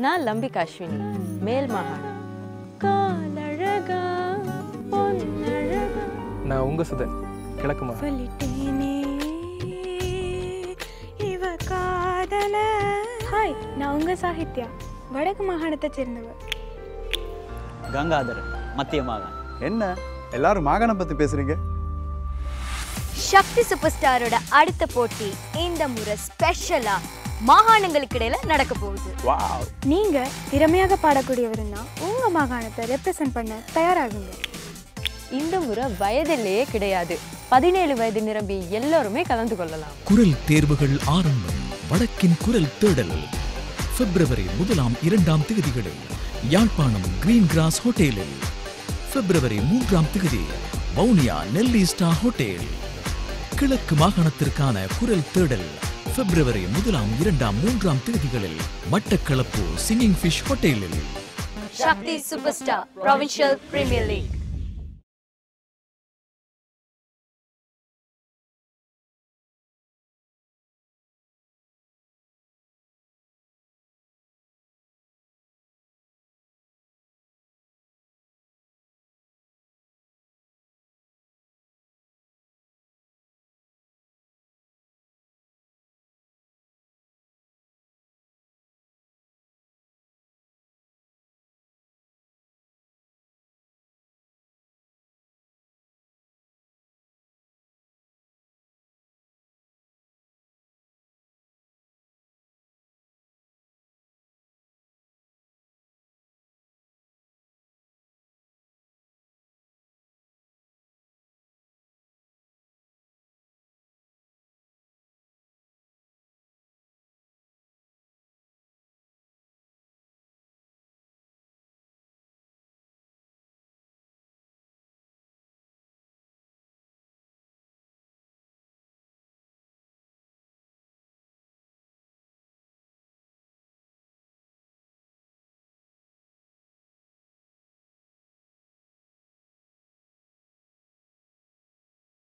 நான் லம்பிகா அஸ்வினி மேல் மாகாணம் காலழகா பொன்னழகா நான் உங்க சுதன் கிழக்கு மாகாணம் சொல்லிட்டேனே இவ காதல ஹாய் நான் உங்க சாகித்யா வடக்கு மாகாணத்தை சேர்ந்தவர் கங்காதரன் மத்திய மாகாணம் என்ன எல்லாரும் மாகாணம் பத்தி பேசுறீங்க சக்தி சூப்பர் ஸ்டாரோட அடுத்த போட்டி இந்த முறை ஸ்பெஷலா மாகாணங்களுக்கு இடையில நடக்க போகுது வாவ் நீங்க திறமையாக பாடக்கூடியவருன்னா உங்க மாகாணத்தை ரெப்ரசன்ட் பண்ண தயாராகுங்க இந்த முறை வயதிலேயே கிடையாது பதினேழு வயது நிரம்பி எல்லோருமே கலந்து கொள்ளலாம் குரல் தேர்வுகள் ஆரம்பம் வடக்கின் குரல் தேடல் பிப்ரவரி முதலாம் இரண்டாம் தேதிகளில் யாழ்ப்பாணம் கிரீன் கிராஸ் ஹோட்டலில் பிப்ரவரி மூன்றாம் தேதி வவுனியா நெல்லி ஸ்டார் ஹோட்டல் கிழக்கு மாகாணத்திற்கான குரல் தேடல் பிப்ரவரி முதலாம் இரண்டாம் மூன்றாம் தேதிகளில் மட்டக்களப்பு சிங்கிங் ஃபிஷ் ஹோட்டலில் Sakthi super star provincial premier league